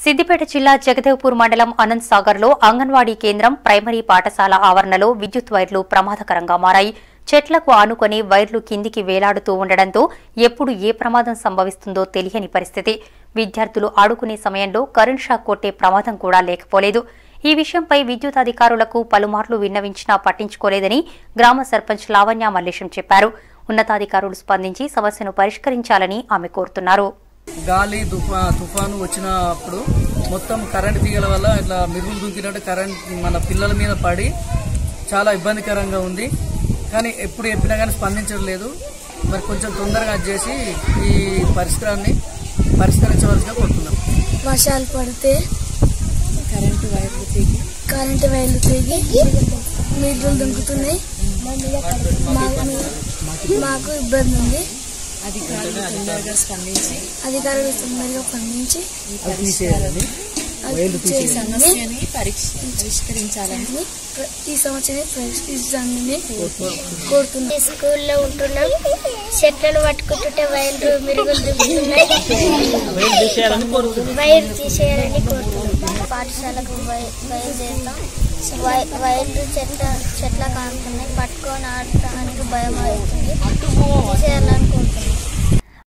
సిద్దిపేట జిల్లా జగదేవ్పూర్ మండలం అనంత్ సాగర్లో అంగన్వాడీ కేంద్రం ప్రైమరీ పాఠశాల ఆవరణలో విద్యుత్ వైర్లు ప్రమాదకరంగా మారాయి చెట్లకు ఆనుకొని వైర్లు కిందికి వేలాడుతూ ఉండడంతో ఎప్పుడు ఏ ప్రమాదం సంభవిస్తుందో తెలియని పరిస్థితి విద్యార్థులు ఆడుకునే సమయంలో కరెంట్ షాక్ కొట్టే ప్రమాదం కూడా లేకపోలేదు ఈ విషయంపై విద్యుత్ అధికారులకు పలుమార్లు విన్నవించినా పట్టించుకోలేదని గ్రామ సర్పంచ్ లావణ్య మల్లేశం చెప్పారు ఉన్నతాధికారులు స్పందించి సమస్యను పరిష్కరించాలని ఆమె కోరుతున్నారు గాలి తుఫా తుఫాను వచ్చినప్పుడు మొత్తం కరెంట్ తీగల వల్ల ఇట్లా మిరుగులు దుంకినట్టు కరెంట్ మన పిల్లల మీద పడి చాలా ఇబ్బందికరంగా ఉంది కానీ ఎప్పుడు చెప్పినా కానీ స్పందించడం లేదు మరి కొంచెం తొందరగా అది చేసి ఈ పరిష్కారాన్ని పరిష్కరించవలసిగా కోరుతున్నాం వర్షాలు పడితే కరెంటు వైర్లు తెగి కరెంటు వైర్లు తెగి నీళ్లు దుంకుతున్నాయి మాకు- మాకు ఇబ్బంది ఉంది అధికారులు తొందరగా స్పందించి అధికారులు తొందరగా స్పందించి అది తీసేయాలని వైర్లు తీసేయాలి సమస్యని పరీక్ష పరిష్కరించాలని ఈ సంవత్సరం పరిష్కరించాలని కోరుతున్నాం స్కూల్లో ఉంటున్నాం చెట్లను పట్టుకుంటుంటే వైర్లు మిరుగులు దిగుతున్నాయి వైర్లు తీసేయాలని కోరుతున్నాం వైర్ తీసేయాలని కోరుతున్నాం పాఠశాలకు బయ- బయలుదేరుతాం వై- వైర్లు చెట్ల చెట్ల కానుతున్నాయి పట్టుకొని ఆడటానికి భయం అవుతుంది తీసేయాలని కోరుతున్నాం